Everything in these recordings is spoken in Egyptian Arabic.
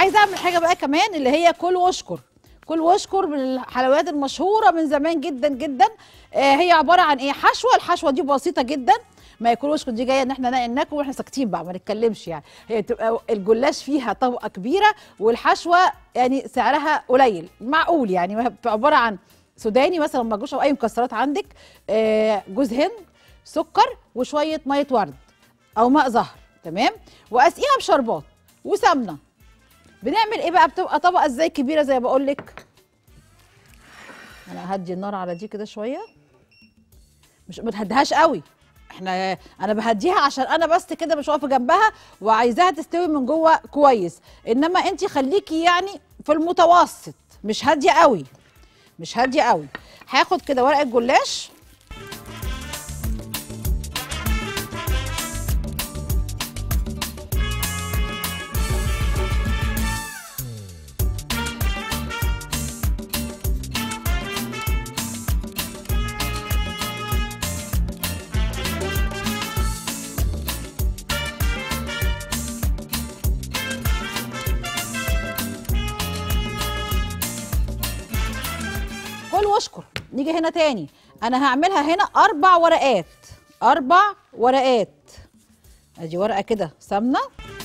عايزه اعمل حاجه بقى كمان اللي هي كل واشكر كل واشكر من الحلويات المشهوره من زمان جدا جدا آه هي عباره عن ايه حشوه الحشوه دي بسيطه جدا ما ياكل واشكر دي جايه ان احنا نا- ناكل واحنا ساكتين بقى ما نتكلمش يعني هي تبقى الجلاش فيها طبقه كبيره والحشوه يعني سعرها قليل معقول يعني ما بتبقى عباره عن سوداني مثلا مجوش او اي مكسرات عندك آه جوز هند سكر وشويه ميه ورد او ماء زهر تمام واسقيها بشربات وسمنه بنعمل ايه بقى بتبقى طبقه ازاي كبيره زي ما بقول لك انا هدي النار على دي كده شويه مش ما تهديهاش قوي احنا انا بهديها عشان انا بس كده مش واقفه جنبها وعايزاها تستوي من جوه كويس انما انت خليكي يعني في المتوسط مش هاديه قوي مش هاديه قوي هاخد كده ورقه جلاش كل واشكر نيجي هنا تاني انا هعملها هنا اربع ورقات اربع ورقات ادي ورقه كده سمنه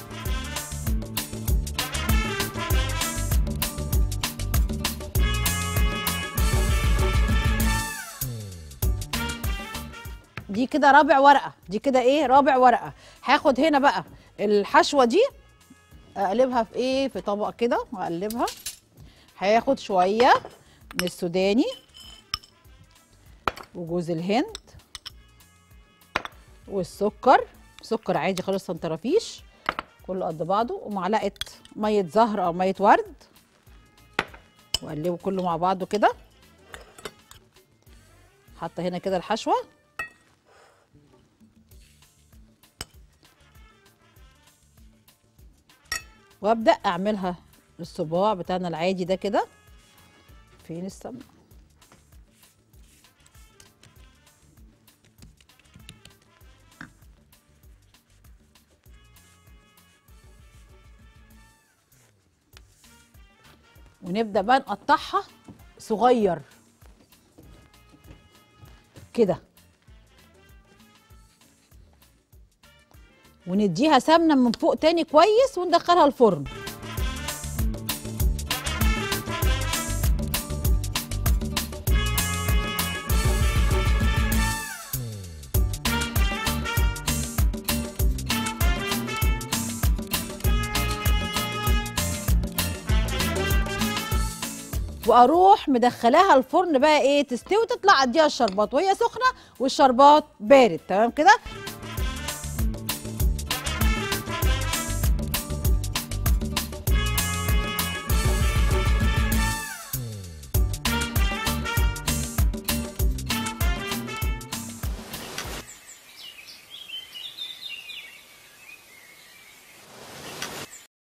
دي كده رابع ورقه دي كده ايه رابع ورقه هاخد هنا بقى الحشوه دي اقلبها في ايه في طبق كده واقلبها هاخد شويه من السوداني وجوز الهند والسكر سكر عادي خالص سنترافيش كله قد بعضه ومعلقه ميه زهر او ميه ورد واقلبه كله مع بعضه كده حاطه هنا كده الحشوه وابدا اعملها الصباع بتاعنا العادي ده كده فين السمنه ونبدا بقى نقطعها صغير كده ونديها سمنه من فوق تاني كويس وندخلها الفرن واروح مدخلاها الفرن بقى ايه تستوي وتطلع اديها الشربات وهي سخنه والشربات بارد تمام كده